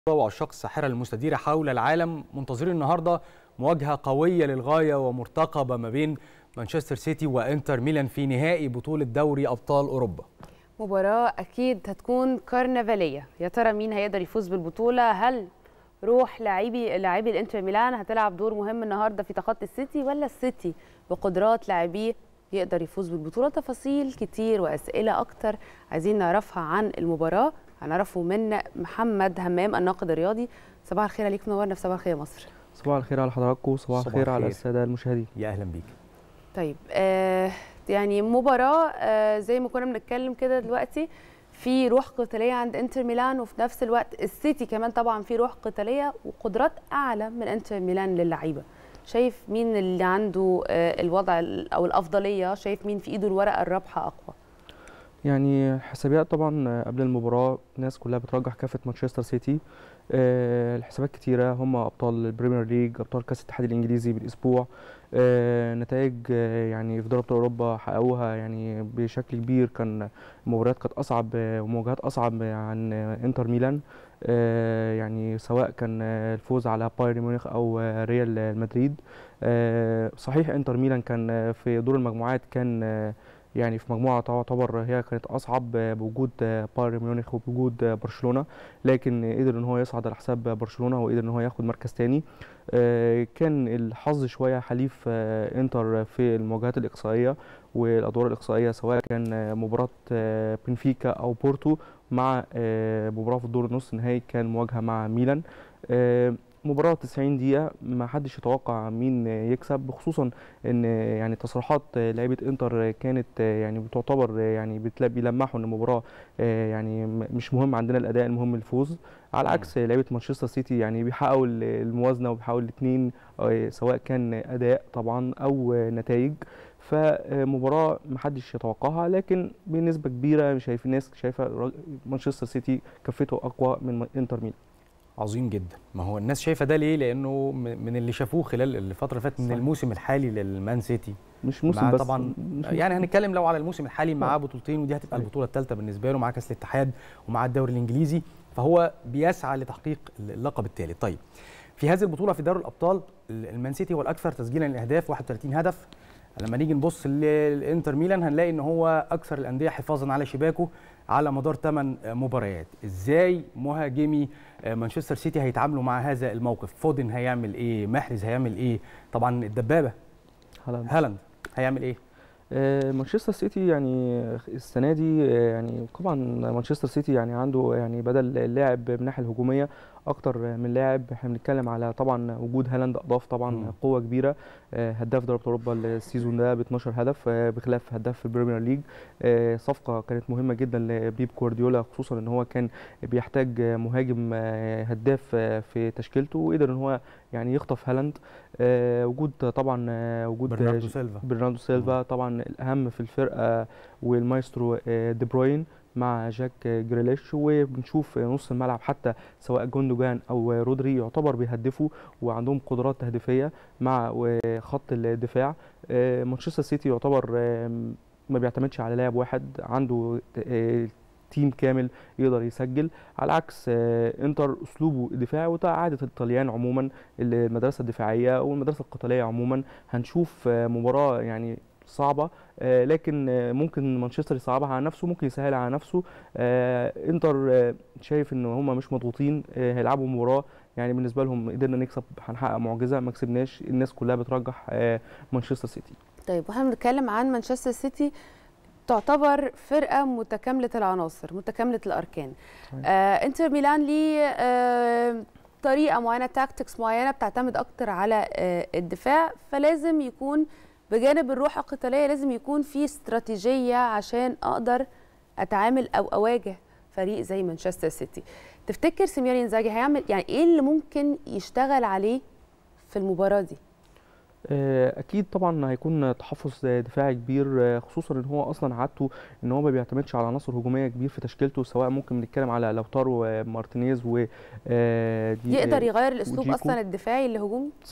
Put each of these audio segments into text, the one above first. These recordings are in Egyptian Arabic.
وعشاق الساحرة المستديرة حول العالم منتظرين النهاردة مواجهة قوية للغاية ومرتقبة ما بين مانشستر سيتي وإنتر ميلان في نهائي بطولة دوري أبطال أوروبا مباراة أكيد هتكون كارنفالية يا ترى مين هيقدر يفوز بالبطولة هل روح لاعبي لاعبي الانتر ميلان هتلعب دور مهم النهارده في تخطي السيتي ولا السيتي بقدرات لاعبيه يقدر يفوز بالبطوله تفاصيل كتير واسئله اكتر عايزين نعرفها عن المباراه هنعرفه من محمد همام الناقد الرياضي صباح الخير عليك منورنا في صباح الخير يا مصر صباح الخير على حضراتكم وصباح صباح الخير على الخير. الساده المشاهدين يا أهلا بيك طيب آه يعني مباراه آه زي ما كنا بنتكلم كده دلوقتي في روح قتاليه عند انتر ميلان وفي نفس الوقت السيتي كمان طبعا في روح قتاليه وقدرات اعلى من انتر ميلان للعيبه شايف مين اللي عنده آه الوضع ال- او الافضليه شايف مين في ايده الورقه الرابحه اقوى يعني حسابيات طبعا قبل المباراه الناس كلها بترجح كافه مانشستر سيتي آه، الحسابات كتيره هم ابطال البريمير ليج ابطال كاس الاتحاد الانجليزي بالاسبوع آه، نتائج آه، يعني في دوري ابطال اوروبا حققوها يعني بشكل كبير كان المباريات كانت اصعب آه، ومواجهات اصعب عن آه، انتر ميلان آه، يعني سواء كان آه، الفوز على بايرن ميونخ او آه، ريال مدريد آه، صحيح انتر ميلان كان آه، في دور المجموعات كان آه، يعني في مجموعة تعتبر هي كانت أصعب آه، بوجود آه، بايرن ميونخ وبوجود آه، برشلونة لكن قدر إن هو يصعد على حساب برشلونة وقدر إن هو ياخد مركز تاني آه، كان الحظ شوية حليف آه، إنتر في المواجهات الإقصائية والأدوار الإقصائية سواء كان آه، مباراة آه، بنفيكا أو بورتو مع آه، مباراة في الدور النص النهائي كان مواجهة مع ميلان آه، مباراة 90 دقيقة ما حدش يتوقع مين آه، يكسب خصوصا ان يعني تصريحات لعيبه انتر كانت يعني بتعتبر يعني بتلاقي بيلمحوا ان المباراه يعني مش مهم عندنا الاداء المهم الفوز على عكس لعيبه مانشستر سيتي يعني بيحققوا الموازنه وبيحققوا الاثنين سواء كان اداء طبعا او نتائج فمباراه محدش يتوقعها لكن بنسبه كبيره شايف الناس شايفه مانشستر سيتي كفته اقوى من انتر ميلان عظيم جدا ما هو الناس شايفة ده ليه لأنه م- من اللي شافوه خلال الفترة اللي فاتت من صحيح. الموسم الحالي للمان سيتي مش موسم معاه بس طبعا مش يعني هنتكلم لو على الموسم الحالي معاه آه. بطولتين ودي هتبقى صحيح. البطولة الثالثة بالنسبة له معاه كأس الاتحاد ومعاه الدوري الإنجليزي فهو بيسعى لتحقيق اللقب الثالث طيب في هذه البطولة في دوري الأبطال المان سيتي هو الأكثر تسجيلا للأهداف 31 هدف لما نيجي نبص للانتر ميلان هنلاقي ان هو اكثر الانديه حفاظا على شباكه على مدار 8 مباريات ازاي مهاجمي مانشستر سيتي هيتعاملوا مع هذا الموقف فودن هيعمل ايه محرز هيعمل ايه طبعا الدبابه هالاند هالاند هيعمل ايه آه، مانشستر سيتي يعني السنه دي آه، يعني طبعا مانشستر سيتي يعني عنده يعني بدل اللاعب من الناحيه الهجوميه اكتر من لاعب احنا بنتكلم على طبعا وجود هالاند اضاف طبعا مم. قوه كبيره آه، هداف دوري أبطال اوروبا السيزون ده ب 12 هدف آه، بخلاف هداف في البريمير ليج آه، صفقه كانت مهمه جدا لبيب جوارديولا خصوصا ان هو كان بيحتاج مهاجم آه، هداف آه، في تشكيلته وقدر ان هو يعني يخطف هالاند آه، وجود طبعا آه، وجود برناردو سيلفا برناردو سيلفا طبعا الاهم في الفرقه والمايسترو آه، دي بروين مع جاك آه، جريليش وبنشوف آه، نص الملعب حتى سواء جوندوجان او آه، رودري يعتبر بيهدفوا وعندهم قدرات تهديفيه مع آه، خط الدفاع آه، مانشستر سيتي يعتبر آه، ما بيعتمدش على لاعب واحد عنده آه، تيم كامل يقدر يسجل على عكس آه، انتر اسلوبه دفاعي وده عاده الطليان عموما المدرسه الدفاعيه والمدرسه القتاليه عموما هنشوف آه، مباراه يعني صعبه آه، لكن آه، ممكن مانشستر يصعبها على نفسه ممكن يسهلها على نفسه آه، انتر آه، شايف ان هم مش مضغوطين آه، هيلعبوا مباراه يعني بالنسبه لهم قدرنا نكسب هنحقق معجزه ما كسبناش الناس كلها بترجح آه، مانشستر سيتي طيب واحنا بنتكلم عن مانشستر سيتي تعتبر فرقه متكامله العناصر متكامله الاركان صحيح. آه انتر ميلان ليه آه طريقه معينه تاكتكس معينه بتعتمد اكتر على آه الدفاع فلازم يكون بجانب الروح القتاليه لازم يكون في استراتيجيه عشان اقدر اتعامل او اواجه فريق زي مانشستر سيتي تفتكر سيميوني انزاجي هيعمل يعني ايه اللي ممكن يشتغل عليه في المباراه دي آه، اكيد طبعا هيكون تحفظ دفاعي كبير آه، خصوصا ان هو اصلا عادته ان هو ما بيعتمدش على عناصر هجوميه كبير في تشكيلته سواء ممكن نتكلم على لوتارو مارتينيز و آه، دي- يقدر آه، يغير الاسلوب وجيكو. اصلا الدفاعي الهجومي صعب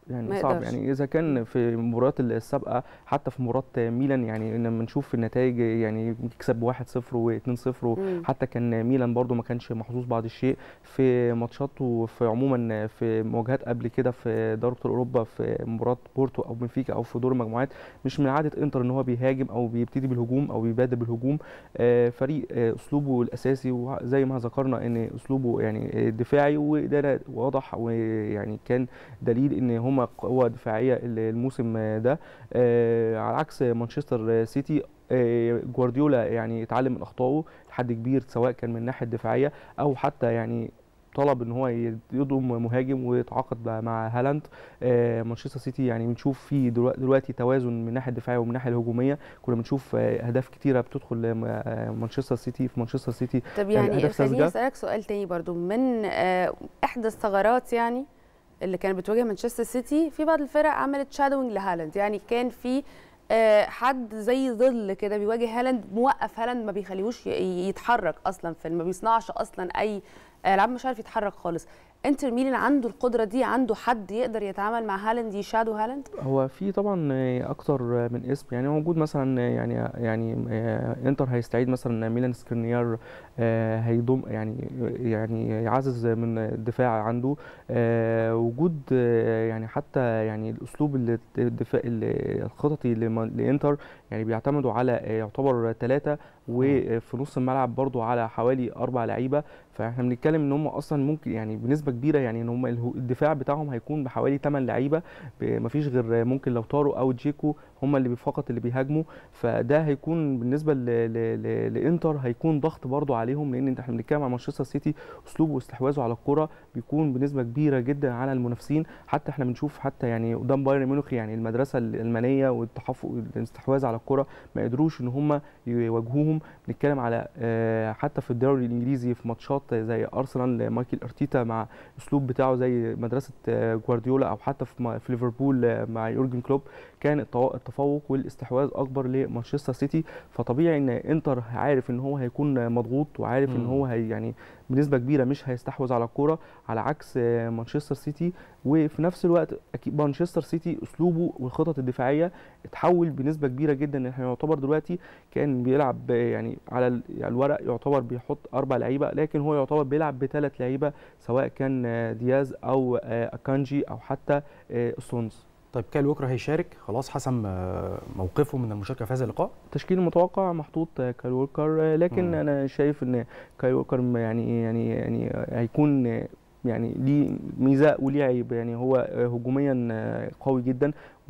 يعني ما صعب يقدرش. يعني اذا كان في المباريات السابقه حتى في مباراه ميلان يعني لما نشوف النتائج يعني يكسب 1-0 و2-0 مم. حتى كان ميلان برضو ما كانش محظوظ بعض الشيء في ماتشاته في عموما في مواجهات قبل كده في دوري ابطال اوروبا في مباراه بورتو او بنفيكا او في دور المجموعات مش من عاده انتر ان هو بيهاجم او بيبتدي بالهجوم او بيبادر بالهجوم آه، فريق آه، اسلوبه الاساسي وزي ما ذكرنا ان اسلوبه يعني آه، دفاعي وده واضح ويعني كان دليل ان هم قوه دفاعيه الموسم ده آه، على عكس مانشستر سيتي آه، جوارديولا يعني اتعلم من اخطائه لحد كبير سواء كان من الناحيه الدفاعيه او حتى يعني طلب ان هو يضم مهاجم ويتعاقد مع هالاند آه، مانشستر سيتي يعني بنشوف فيه دلوقتي, دلوقتي توازن من الناحيه الدفاعيه ومن الناحيه الهجوميه كنا بنشوف آه، اهداف كتيره بتدخل آه، مانشستر سيتي في مانشستر سيتي طب يعني يعني أهداف خليني ساذجة. اسالك سؤال تاني برضو من آه، احدى الثغرات يعني اللي كانت بتواجه مانشستر سيتي في بعض الفرق عملت شادوينج لهالاند يعني كان في آه، حد زي ظل كده بيواجه هالاند موقف هالاند ما بيخليهوش ي- يتحرك اصلا في ما بيصنعش اصلا اي العاب مش عارف يتحرك خالص انتر ميلان عنده القدره دي عنده حد يقدر يتعامل مع هالاند يشادو هالاند هو في طبعا آه، اكتر من اسم يعني موجود مثلا آه، يعني يعني آه، انتر هيستعيد مثلا ميلان سكرينيار آه، هيضم يعني يعني يعزز من الدفاع عنده آه، وجود آه، يعني حتى يعني الاسلوب اللي- الدفاع اللي- الخططي لما- لانتر يعني بيعتمدوا على آه، يعتبر ثلاثة وفي نص الملعب برضو على حوالي اربع لعيبه فاحنا بنتكلم ان هم اصلا ممكن يعني بنسبه كبيره يعني ان هم الهو- الدفاع بتاعهم هيكون بحوالي 8 لعيبه ب- مفيش غير ممكن لو طارو او جيكو هم اللي فقط اللي بيهاجموا فده هيكون بالنسبه ل... ل... ل... لانتر هيكون ضغط برضو عليهم لان انت- احنا بنتكلم عن مانشستر سيتي اسلوبه واستحواذه على الكره بيكون بنسبه كبيره جدا على المنافسين حتى احنا بنشوف حتى يعني قدام بايرن ميونخ يعني المدرسه الالمانيه والتحفظ والاستحواذ على الكره ما قدروش ان هم يواجهوهم بنتكلم على آه، حتى في الدوري الانجليزي في ماتشات زي ارسنال مايكل ارتيتا مع اسلوب بتاعه زي مدرسه آه، جوارديولا او حتى في م- في ليفربول آه، مع يورجن كلوب كان التوا- التفوق والاستحواذ اكبر لمانشستر سيتي فطبيعي ان انتر عارف ان هو هيكون مضغوط وعارف ان مم. هو هي يعني بنسبه كبيره مش هيستحوذ على الكوره على عكس آه، مانشستر سيتي وفي نفس الوقت اكيد مانشستر سيتي اسلوبه والخطط الدفاعيه اتحول بنسبه كبيره جدا ان احنا يعتبر دلوقتي كان بيلعب آه، يعني على ال- على الورق يعتبر بيحط اربع لعيبه لكن هو يعتبر بيلعب بثلاث لعيبه سواء كان آه، دياز او آه، اكانجي او حتى آه، ستونز طيب كايل ووكر هيشارك خلاص حسم آه، موقفه من المشاركه في هذا اللقاء التشكيل المتوقع محطوط آه، كايل ووكر آه، لكن مم. انا شايف ان كايل ووكر م- يعني يعني يعني آه، هيكون آه، يعني ليه ميزه وليه عيب يعني هو آه، هجوميا آه، قوي جدا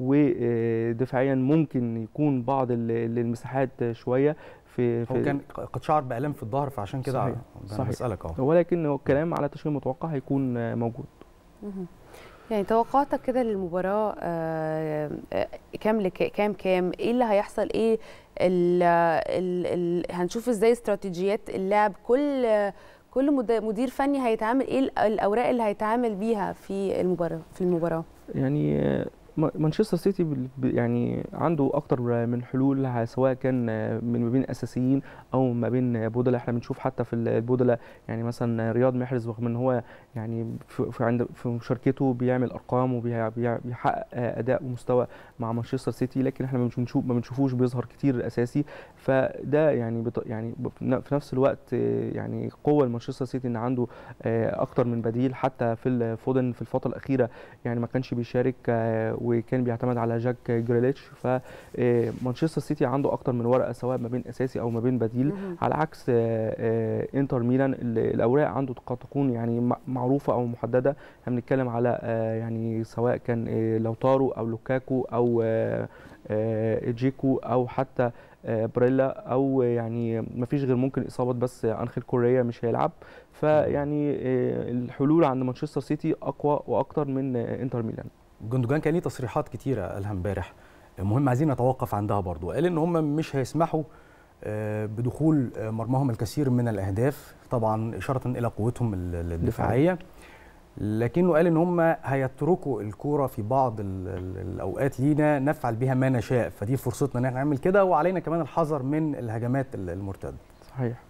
ودفاعيا ممكن يكون بعض ال- المساحات آه، شويه في هو في كان قد شعر بالام في الظهر فعشان كده صحيح، ده أنا صحيح. بسالك اه ولكن هو الكلام على التشكيل المتوقع هيكون آه، موجود مهم. يعني توقعاتك كده للمباراة آه، آه، كام لك كام كام ايه اللي هيحصل ايه ال ال ال هنشوف ازاي استراتيجيات اللعب كل كل مد- مدير فني هيتعامل ايه ال- الاوراق اللي هيتعامل بيها في المباراة في المباراة يعني آه، ما- مانشستر سيتي بال- ب- يعني عنده اكتر من حلول ه- سواء كان آه، من ما بين اساسيين او ما بين بدلاء احنا بنشوف حتى في البدلاء يعني مثلا رياض محرز رغم ان هو يعني في في عند في مشاركته بيعمل ارقام وبيحقق اداء ومستوى مع مانشستر سيتي لكن احنا مش بنشوف ما بنشوفوش بيظهر كتير الاساسي فده يعني بط يعني ب- في ن- في نفس الوقت آه، يعني قوه لمانشستر سيتي ان عنده آه، اكتر من بديل حتى في الفودن في الفتره الاخيره يعني ما كانش بيشارك آه، وكان بيعتمد على جاك جريليتش فمانشستر سيتي عنده اكتر من ورقه سواء ما بين اساسي او ما بين بديل مهم. على عكس آه، آه، انتر ميلان ال- الاوراق عنده قد تكون يعني م- معروفه او محدده احنا بنتكلم على آه، يعني سواء كان آه، لوتارو او لوكاكو او آه، آه، جيكو او حتى آه، بريلا او يعني ما فيش غير ممكن اصابه بس انخيل كوريا مش هيلعب فيعني آه، الحلول عند مانشستر سيتي اقوى واكتر من آه، انتر ميلان جندوجان كان ليه تصريحات كتيره قالها امبارح مهم عايزين نتوقف عندها برضو قال ان هم مش هيسمحوا آه، بدخول آه، مرماهم الكثير من الاهداف طبعا اشاره الى قوتهم ال- ال- الدفاعيه لكنه قال ان هم هيتركوا الكوره في بعض ال- ال- الاوقات لينا نفعل بها ما نشاء فدي فرصتنا ان احنا نعمل كده وعلينا كمان الحذر من الهجمات ال- المرتده صحيح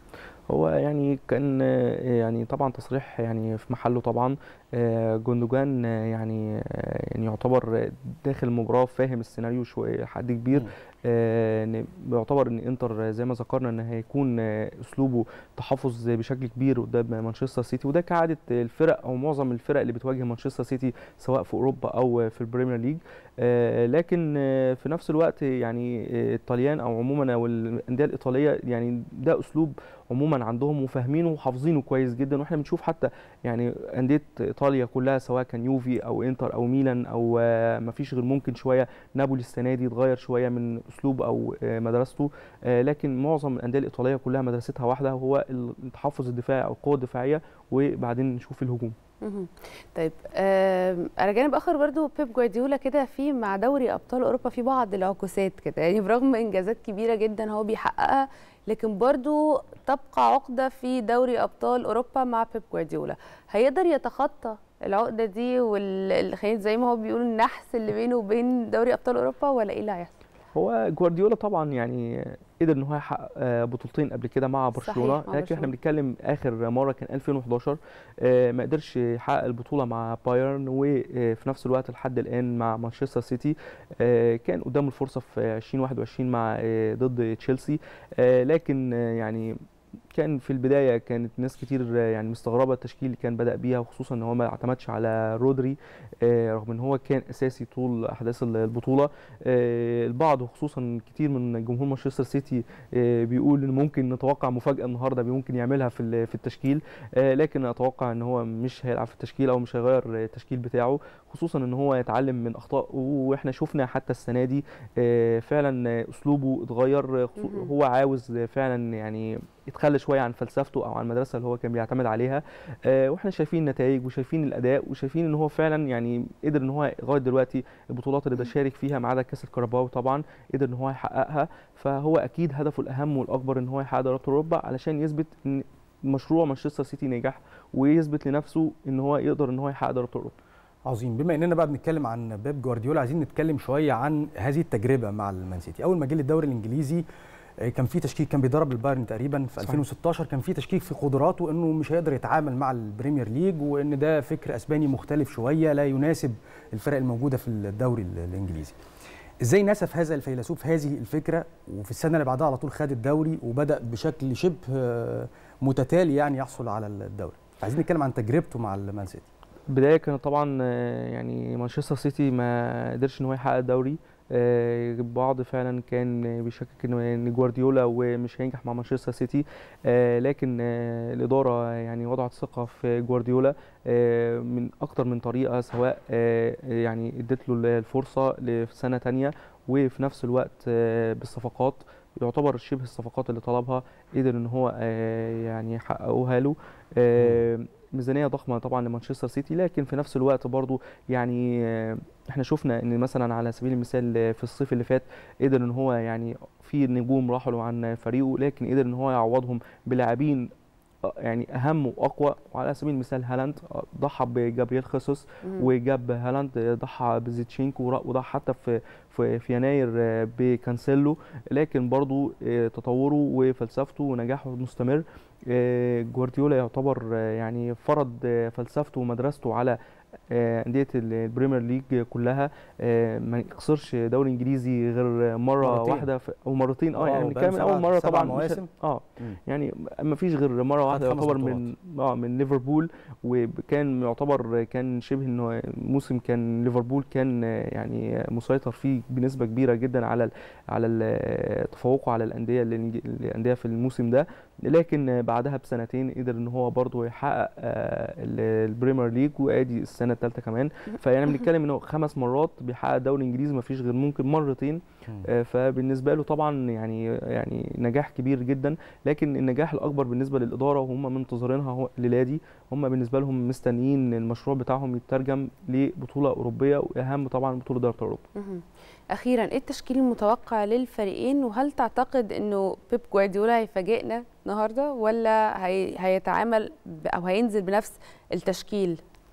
هو يعني كان آه، يعني طبعا تصريح يعني في محله طبعا آه، جوندوجان آه، يعني آه، يعني يعتبر داخل المباراة فاهم السيناريو شوية لحد كبير مم. آه، إن بيعتبر ان انتر زي ما ذكرنا ان هيكون آه، اسلوبه تحفظ بشكل كبير قدام مانشستر سيتي وده كعاده الفرق او معظم الفرق اللي بتواجه مانشستر سيتي سواء في اوروبا او في البريمير ليج آه، لكن آه، في نفس الوقت يعني آه، الطليان او عموما او الانديه الايطاليه يعني ده اسلوب عموما عندهم وفاهمينه وحافظينه كويس جدا واحنا بنشوف حتى يعني انديه ايطاليا كلها سواء كان يوفي او انتر او ميلان او آه، مفيش غير ممكن شويه نابولي السنه دي اتغير شويه من اسلوب او آه، مدرسته آه، لكن معظم الانديه الايطاليه كلها مدرستها واحده وهو التحفظ الدفاعي او القوه الدفاعيه وبعدين نشوف الهجوم مهم. طيب آم، على جانب اخر برضو بيب جوارديولا كده في مع دوري ابطال اوروبا في بعض العكوسات كده يعني برغم انجازات كبيره جدا هو بيحققها لكن برضو تبقى عقده في دوري ابطال اوروبا مع بيب جوارديولا هيقدر يتخطى العقده دي وال خلينا زي ما هو بيقول النحس اللي بينه وبين دوري ابطال اوروبا ولا ايه اللي هيحصل هو جوارديولا طبعا يعني قدر ان هو يحقق آه، بطولتين قبل كده مع برشلونه صحيح، مع لكن احنا برشلونة. بنتكلم اخر مره كان 2011 آه، ما قدرش يحقق البطوله مع بايرن وفي نفس الوقت لحد الان مع مانشستر سيتي آه، كان قدامه الفرصه في 2021 مع آه، ضد تشيلسي آه، لكن آه، يعني كان في البدايه كانت ناس كتير آه، يعني مستغربه التشكيل اللي كان بدا بيها وخصوصا ان هو ما اعتمدش على رودري آه، رغم ان هو كان اساسي طول احداث البطوله آه، البعض وخصوصا كتير من جمهور مانشستر سيتي آه، بيقول ان ممكن نتوقع مفاجاه النهارده ممكن يعملها في ال- في التشكيل آه، لكن اتوقع ان هو مش هيلعب في التشكيل او مش هيغير التشكيل بتاعه خصوصا ان هو يتعلم من اخطائه واحنا شفنا حتى السنه دي آه، فعلا آه، اسلوبه اتغير خصو- مهم. هو عاوز فعلا يعني يتخلى شويه عن فلسفته او عن المدرسه اللي هو كان بيعتمد عليها آه، واحنا شايفين النتائج وشايفين الاداء وشايفين ان هو فعلا يعني قدر ان هو لغايه دلوقتي البطولات اللي بيشارك فيها ما عدا كاس الكاراباو طبعا قدر ان هو يحققها فهو اكيد هدفه الاهم والاكبر ان هو يحقق دوري ابطال اوروبا علشان يثبت ان مشروع مانشستر سيتي نجح ويثبت لنفسه ان هو يقدر ان هو يحقق دوري ابطال اوروبا عظيم بما اننا بقى بنتكلم عن بيب جوارديولا عايزين نتكلم شويه عن هذه التجربه مع المان سيتي اول ما جه الدوري الانجليزي آه، كان في تشكيك كان بيدرب البايرن تقريبا في صحيح. 2016 كان في تشكيك في قدراته انه مش هيقدر يتعامل مع البريمير ليج وان ده فكر اسباني مختلف شويه لا يناسب الفرق الموجوده في الدوري ال- الانجليزي ازاي نسف هذا الفيلسوف هذه الفكره وفي السنه اللي بعدها على طول خد الدوري وبدا بشكل شبه آه، متتالي يعني يحصل على الدوري عايزين نتكلم عن تجربته مع المان سيتي البدايه كانت طبعا آه، يعني مانشستر سيتي ما قدرش ان هو يحقق الدوري آه، البعض فعلا كان بيشكك انه ان جوارديولا ومش هينجح مع مانشستر سيتي آه، لكن آه، الاداره يعني وضعت ثقه في جوارديولا آه، من اكتر من طريقه سواء آه، يعني ادت له الفرصه لسنه تانية وفي نفس الوقت آه، بالصفقات يعتبر شبه الصفقات اللي طلبها قدر ان هو آه، يعني يحققوها له آه، ميزانيه ضخمه طبعا لمانشستر سيتي لكن في نفس الوقت برضو يعني آه، احنا شفنا ان مثلا على سبيل المثال آه، في الصيف اللي فات قدر ان هو يعني في نجوم راحوا عن فريقه لكن قدر ان هو يعوضهم بلاعبين آه، يعني اهم واقوى وعلى سبيل المثال هالاند آه، ضحى بجابرييل خيسوس مهم. وجاب هالاند آه، ضحى بزيتشينكو ورا- وضحى حتى في في, في يناير آه، بكانسيلو لكن برضو آه، تطوره وفلسفته ونجاحه مستمر آه، جوارديولا يعتبر آه، يعني فرض آه، فلسفته ومدرسته على آه، أندية ال- البريمير ليج كلها آه، ما يخسرش دوري انجليزي غير مرة مرتين. واحدة في او مرتين اه آه، يعني بقاله بنتكلم من سبع- اول مرة سبع طبعا مش- مواسم. اه مم. يعني ما فيش غير مره واحده خمس يعتبر بطولات. من اه من ليفربول وكان يعتبر كان شبه انه موسم كان ليفربول كان آه، يعني مسيطر فيه بنسبه كبيره جدا على ال على ال- تفوقه على الانديه الإنج- الانديه في الموسم ده لكن آه، بعدها بسنتين قدر ان هو برضه يحقق آه، ال- البريمير ليج وادي السنه الثالثه كمان فيعني بنتكلم انه خمس مرات بيحقق دوري انجليزي ما فيش غير ممكن مرتين مم. آه، فبالنسبه له طبعا يعني يعني نجاح كبير جدا لكن النجاح الاكبر بالنسبه للاداره وهم منتظرينها هو الليله دي هم بالنسبه لهم مستنيين المشروع بتاعهم يترجم لبطوله اوروبيه واهم طبعا بطوله دوري اوروبا مهم. اخيرا ايه التشكيل المتوقع للفريقين وهل تعتقد انه بيب جوارديولا هيفاجئنا النهارده ولا هي... هيتعامل ب... او هينزل بنفس التشكيل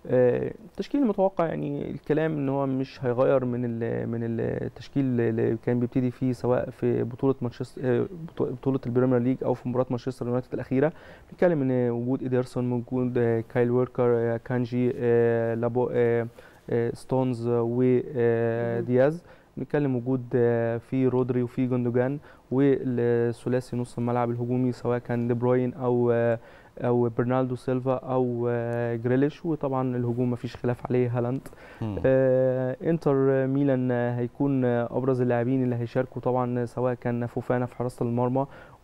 آه، التشكيل المتوقع يعني الكلام ان هو مش هيغير من ال من التشكيل اللي كان بيبتدي فيه سواء في بطوله مانشستر آه، بطو- بطوله البريمير ليج او في مباراه مانشستر يونايتد الاخيره بنتكلم ان وجود ايدرسون موجود آه، كايل ويركر آه، كانجي آه، لابو آه، آه، ستونز ودياز بنتكلم وجود آه، في رودري وفي جوندوجان والثلاثي نص الملعب الهجومي سواء كان دي بروين او آه، او برنالدو سيلفا او آه، جريليش وطبعا الهجوم مفيش خلاف عليه هالاند مم. آه، انتر ميلان آه، هيكون آه، ابرز اللاعبين اللي هيشاركوا طبعا سواء كان فوفانا في حراسه المرمى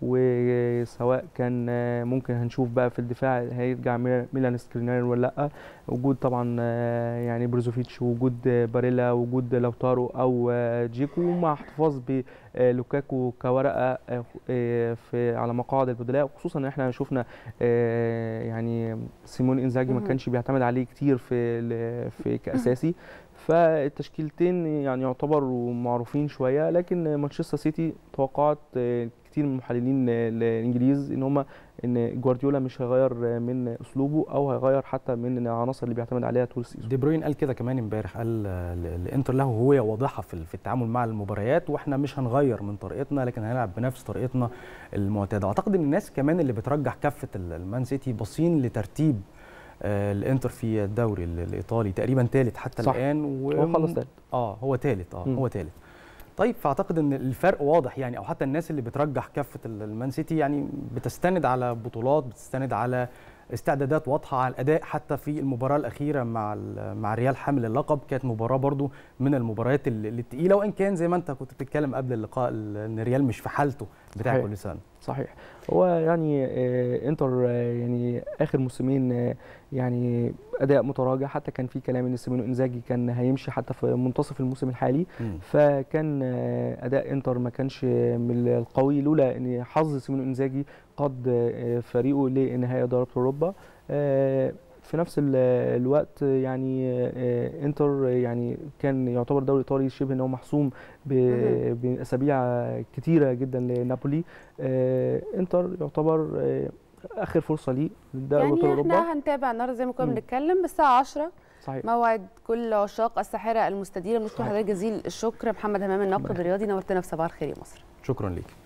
وسواء كان آه، ممكن هنشوف بقى في الدفاع هيرجع مي- ميلان سكرينير ولا لا وجود طبعا آه، يعني بروزوفيتش وجود آه، باريلا وجود لوتارو او آه، جيكو مع احتفاظ بلوكاكو كورقه آه، آه، في على مقاعد البدلاء خصوصا ان احنا شفنا آه، يعني سيمون انزاجي ما مهم. كانش بيعتمد عليه كتير في ال- في كاساسي فالتشكيلتين يعني يعتبروا معروفين شويه لكن مانشستر سيتي توقعات آه، كتير من المحللين آه، الانجليز ان هم ان جوارديولا مش هيغير آه، من اسلوبه او هيغير حتى من العناصر اللي بيعتمد عليها طول السيزون دي بروين قال كده كمان امبارح قال آه، ال- الانتر له هويه واضحه في ال- في التعامل مع المباريات واحنا مش هنغير من طريقتنا لكن هنلعب بنفس طريقتنا المعتاده اعتقد ان الناس كمان اللي بترجح كفه ال- المان سيتي باصين لترتيب آه، الانتر في الدوري ال- الايطالي تقريبا ثالث حتى صح. الان و... هو خلص تالت اه هو ثالث اه مم. هو ثالث طيب فاعتقد ان الفرق واضح يعني او حتى الناس اللي بترجح كفه ال- المان سيتي يعني بتستند على بطولات بتستند على استعدادات واضحه على الاداء حتى في المباراه الاخيره مع ال- مع ريال حامل اللقب كانت مباراه برضو من المباريات ال- اللي التقيله وان كان زي ما انت كنت بتتكلم قبل اللقاء ال- ان ريال مش في حالته بتاع صحيح. كل سنه صحيح هو يعني آه، انتر آه، يعني اخر موسمين آه، يعني اداء متراجع حتى كان في كلام ان سيمينو انزاجي كان هيمشي حتى في منتصف الموسم الحالي مم. فكان آه، اداء انتر ما كانش من القوي لولا ان حظ سيمينو انزاجي قاد آه، فريقه لنهائي دوري اوروبا آه، في نفس ال- الوقت يعني آه، انتر يعني كان يعتبر دوري ايطالي شبه ان هو محسوم ب- مهم. باسابيع كتيره جدا لنابولي آه، انتر يعتبر آه، اخر فرصه ليه لدوري يعني ابطال اوروبا احنا هنتابع النهارده زي ما كنا مم. بنتكلم بالساعه 10 صحيح موعد كل عشاق الساحره المستديره بنشكر صحيح. حضرتك جزيل الشكر محمد همام الناقد الرياضي نورتنا في صباح الخير يا مصر شكرا ليك